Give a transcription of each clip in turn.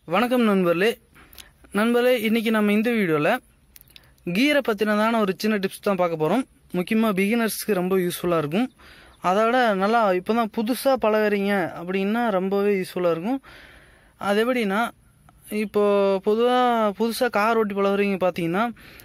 வணக்கம் நண்பர்களே நண்பர்களே இன்றைக்கி நம்ம இந்த வீடியோவில் கீரை பற்றினதான ஒரு சின்ன டிப்ஸ் தான் பார்க்க போகிறோம் முக்கியமாக பிகினர்ஸ்க்கு ரொம்ப யூஸ்ஃபுல்லாக இருக்கும் அதோட நல்லா இப்போ தான் புதுசாக பழகுறீங்க அப்படின்னா ரொம்பவே யூஸ்ஃபுல்லாக இருக்கும் அது எப்படின்னா இப்போது பொதுவாக புதுசாக கார் ஓட்டி பழகுறீங்க பார்த்தீங்கன்னா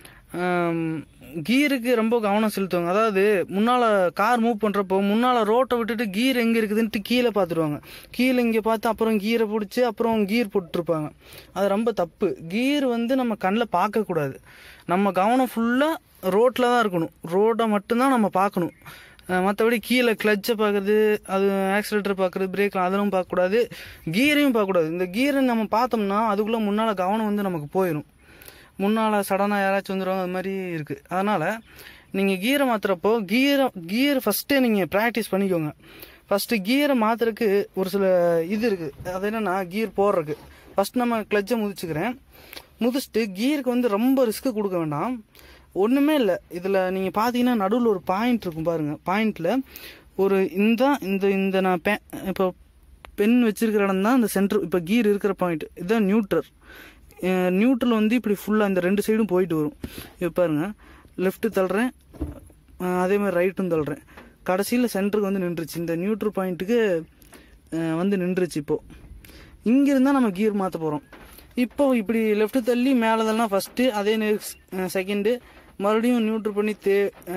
கீருக்கு ரொம்ப கவனம் செலுத்துவாங்க அதாவது முன்னால் கார் மூவ் பண்ணுறப்போ முன்னால் ரோட்டை விட்டுட்டு கீர் எங்கே இருக்குதுன்ட்டு கீழே பார்த்துருவாங்க கீழே இங்கே பார்த்து அப்புறம் கீரை பிடிச்சி அப்புறம் கீர் போட்டுருப்பாங்க அது ரொம்ப தப்பு கீர் வந்து நம்ம கண்ணில் பார்க்கக்கூடாது நம்ம கவனம் ஃபுல்லாக ரோட்டில் தான் இருக்கணும் ரோட்டை மட்டும்தான் நம்ம பார்க்கணும் மற்றபடி கீழே கிளச்சை பார்க்குறது அது ஆக்சிலேட்டர் பார்க்குறது பிரேக்லாம் அதெல்லாம் பார்க்கக்கூடாது கீரையும் பார்க்கக்கூடாது இந்த கீரை நம்ம பார்த்தோம்னா அதுக்குள்ளே முன்னால் கவனம் வந்து நமக்கு போயிடும் முன்னால் சடனாக யாராச்சும் வந்துடுவாங்க அது மாதிரி இருக்குது அதனால் நீங்கள் கீரை மாற்றுறப்போ கீரை கீர் ஃபஸ்ட்டே நீங்கள் ப்ராக்டிஸ் பண்ணிக்கோங்க ஃபஸ்ட்டு கீரை மாற்றுறதுக்கு ஒரு சில இது இருக்குது அது என்னென்னா கீர் போடுறதுக்கு ஃபஸ்ட் நம்ம கிளச்சை முதிச்சுக்கிறேன் முதிச்சுட்டு கீருக்கு வந்து ரொம்ப ரிஸ்க்கு கொடுக்க வேண்டாம் ஒன்றுமே இல்லை இதில் நீங்கள் பார்த்தீங்கன்னா நடுவில் ஒரு பாயிண்ட் இருக்கும் பாருங்கள் பாயிண்டில் ஒரு இந்த இந்த இந்த நான் பே இப்போ பென் வச்சிருக்கிற இடம் தான் இந்த சென்டர் இப்போ கீர் இருக்கிற பாயிண்ட் இதுதான் நியூட்ரல் நியூட்ரல் வந்து இப்படி ஃபுல்லாக இந்த ரெண்டு சைடும் போயிட்டு வரும் இப்போ பாருங்க லெஃப்ட்டு தள்ளுறேன் அதே மாதிரி ரைட்டும் தள்ளுறேன் கடைசியில் சென்டருக்கு வந்து நின்றுச்சு இந்த நியூட்ரல் பாயிண்ட்டுக்கு வந்து நின்றுச்சு இப்போது இங்கிருந்தால் நம்ம கீர் மாற்ற போகிறோம் இப்போ இப்படி லெஃப்ட்டு தள்ளி மேலே தள்ளனா ஃபஸ்ட்டு அதே செகண்டு மறுபடியும் நியூட்ரல் பண்ணி தே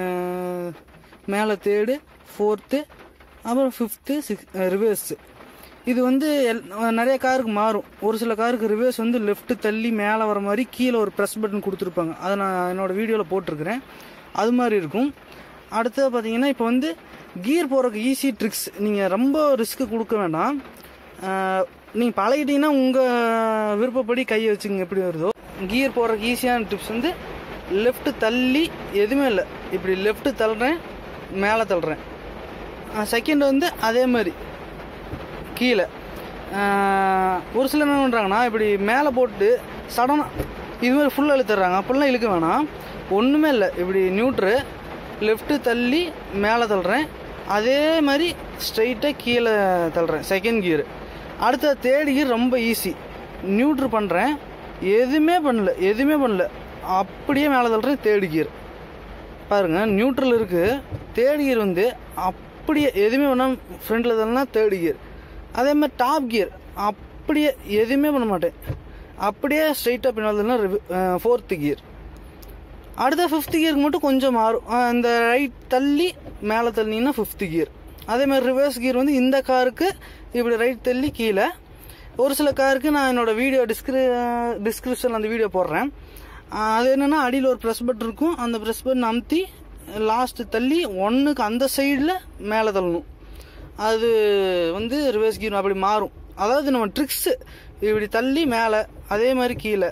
மேலே தேர்டு ஃபோர்த்து அப்புறம் ஃபிஃப்த்து சிக்ஸ் ரிவர்ஸு இது வந்து எல் நிறைய காருக்கு மாறும் ஒரு சில காருக்கு ரிவர்ஸ் வந்து லெஃப்ட் தள்ளி மேலே வர மாதிரி கீழே ஒரு ப்ரெஸ் பட்டன் கொடுத்துருப்பாங்க அதை நான் என்னோடய வீடியோவில் போட்டிருக்கிறேன் அது மாதிரி இருக்கும் அடுத்தது பார்த்தீங்கன்னா இப்போ வந்து கியர் போகிறதுக்கு ஈஸி ட்ரிக்ஸ் நீங்கள் ரொம்ப ரிஸ்க்கு கொடுக்க வேண்டாம் நீங்கள் பழகிட்டீங்கன்னா உங்கள் விருப்பப்படி கையை வச்சுங்க எப்படி வருதோ கியர் போடுறதுக்கு ஈஸியான டிப்ஸ் வந்து லெஃப்ட் தள்ளி எதுவுமே இல்லை இப்படி லெஃப்ட் தள்ளுறேன் மேலே தள்ளுறேன் செகண்ட் வந்து அதே மாதிரி கீழே ஒரு சிலர் என்ன பண்ணுறாங்கன்னா இப்படி மேலே போட்டு சடனாக இது மாதிரி ஃபுல்லாக இழுத்துறாங்க அப்படிலாம் இழுக்க வேணாம் ஒன்றுமே இல்லை இப்படி நியூட்ரு லெஃப்ட்டு தள்ளி மேலே தள்ளுறேன் அதே மாதிரி ஸ்ட்ரைட்டாக கீழே தள்ளுறேன் செகண்ட் கியர் அடுத்த தேர்ட் கியர் ரொம்ப ஈஸி நியூட்ரு பண்ணுறேன் எதுவுமே பண்ணல எதுவுமே பண்ணல அப்படியே மேலே தள்ளுறேன் தேர்ட் கியர் பாருங்கள் நியூட்ரல் இருக்குது தேர்ட் கியர் வந்து அப்படியே எதுவுமே பண்ணால் ஃப்ரண்டில் தள்ளனா தேர்ட் கியர் அதே மாதிரி டாப் கியர் அப்படியே எதுவுமே பண்ண மாட்டேன் அப்படியே ஸ்ட்ரைட்டாக பின்னால்னா ஃபோர்த்து கியர் அடுத்த ஃபிஃப்த் கியருக்கு மட்டும் கொஞ்சம் மாறும் இந்த ரைட் தள்ளி மேலே தள்ளினீங்கன்னா ஃபிஃப்த் கியர் அதே மாதிரி ரிவர்ஸ் கியர் வந்து இந்த காருக்கு இப்படி ரைட் தள்ளி கீழே ஒரு சில காருக்கு நான் என்னோடய வீடியோ டிஸ்கிரி டிஸ்கிரிப்ஷனில் அந்த வீடியோ போடுறேன் அது என்னென்னா அடியில் ஒரு ப்ரெஸ் பட்டன் இருக்கும் அந்த ப்ரெஸ் பட்டன் அமுத்தி லாஸ்ட்டு தள்ளி ஒன்றுக்கு அந்த சைடில் மேலே தள்ளணும் அது வந்து ரிவர்ஸ் கீர் அப்படி மாறும் அதாவது நம்ம ட்ரிக்ஸு இப்படி தள்ளி மேலே அதே மாதிரி கீழே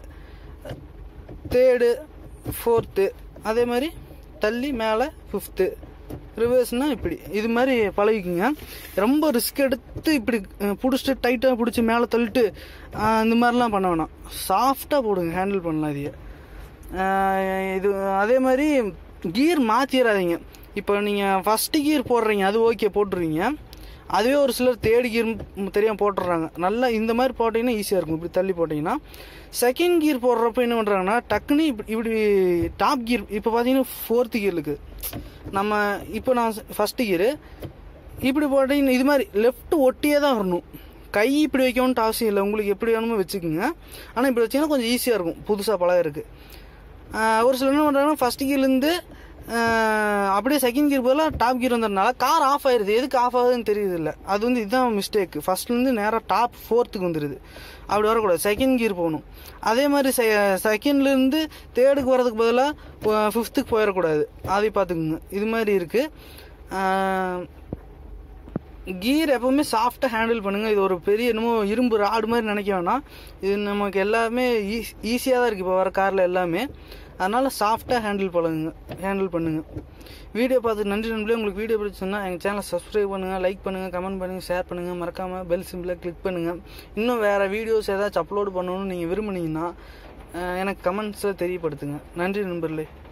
தேர்டு ஃபோர்த்து அதே மாதிரி தள்ளி மேலே ஃபிஃப்த்து ரிவர்ஸ்னால் இப்படி இது மாதிரி பழகிக்குங்க ரொம்ப ரிஸ்க் எடுத்து இப்படி பிடிச்சிட்டு டைட்டாக பிடிச்சி மேலே தள்ளிட்டு இந்த மாதிரிலாம் பண்ண வேணாம் சாஃப்டாக போடுங்க ஹேண்டில் பண்ணலாம் இதைய இது அதே மாதிரி கீர் மாற்றிடாதீங்க இப்போ நீங்கள் ஃபஸ்ட்டு கீர் போடுறீங்க அது ஓகே போட்டுருவீங்க அதுவே ஒரு சிலர் தேர்ட் கியர் தெரியாமல் போட்டுடுறாங்க நல்லா இந்த மாதிரி போட்டிங்கன்னா ஈஸியாக இருக்கும் இப்படி தள்ளி போட்டிங்கன்னா செகண்ட் கியர் போடுறப்ப என்ன பண்ணுறாங்கன்னா டக்குன்னு இப்படி இப்படி டாப் கியர் இப்போ பார்த்தீங்கன்னா ஃபோர்த்து கியர் இருக்குது நம்ம இப்போ நான் ஃபஸ்ட்டு கியரு இப்படி போட்டிங்கன்னா இது மாதிரி லெஃப்ட் ஒட்டியே தான் வரணும் கை இப்படி வைக்கணுன்ட்டு அவசியம் இல்லை உங்களுக்கு எப்படி வேணுமோ வச்சுக்கோங்க ஆனால் இப்படி வச்சிங்கன்னா கொஞ்சம் ஈஸியாக இருக்கும் புதுசாக பழக இருக்குது ஒரு சிலர் என்ன பண்ணுறாங்கன்னா ஃபஸ்ட் கியர்லேருந்து அப்படியே செகண்ட் கியர் பதிலாக டாப் கியர் வந்ததுனால கார் ஆஃப் ஆயிருது எதுக்கு ஆஃப் ஆகுதுன்னு தெரியுது இல்லை அது வந்து இதுதான் மிஸ்டேக் ஃபர்ஸ்ட்லேருந்து நேராக டாப் ஃபோர்த்துக்கு வந்துடுது அப்படி வரக்கூடாது செகண்ட் கியர் போகணும் அதே மாதிரி செ செகண்ட்லேருந்து தேர்டுக்கு வரதுக்கு பதிலாக ஃபிஃப்த்துக்கு போயிடக்கூடாது அதை பார்த்துக்குங்க இது மாதிரி இருக்குது கீர் எப்போவுமே சாஃப்டாக ஹேண்டில் பண்ணுங்கள் இது ஒரு பெரிய என்னமோ இரும்பு ராடு மாதிரி நினைக்க வேணாம் இது நமக்கு எல்லாமே ஈஸ் ஈஸியாக தான் இருக்குது இப்போ வர காரில் எல்லாமே அதனால் சாஃப்டாக ஹேண்டில் பழகுங்க ஹேண்டில் பண்ணுங்கள் வீடியோ பார்த்து நன்றி நண்பர்களே உங்களுக்கு வீடியோ பிடிச்சுன்னா எங்கள் சேனலை சப்ஸ்கிரைப் பண்ணுங்கள் லைக் பண்ணுங்கள் கமெண்ட் பண்ணுங்கள் ஷேர் பண்ணுங்கள் மறக்காமல் பெல் சிம்பிளை கிளிக் பண்ணுங்கள் இன்னும் வேறு வீடியோஸ் ஏதாச்சும் அப்லோட் பண்ணணும்னு நீங்கள் விரும்புனீங்கன்னா எனக்கு கமெண்ட்ஸில் தெரியப்படுத்துங்க நன்றி நண்பர்களே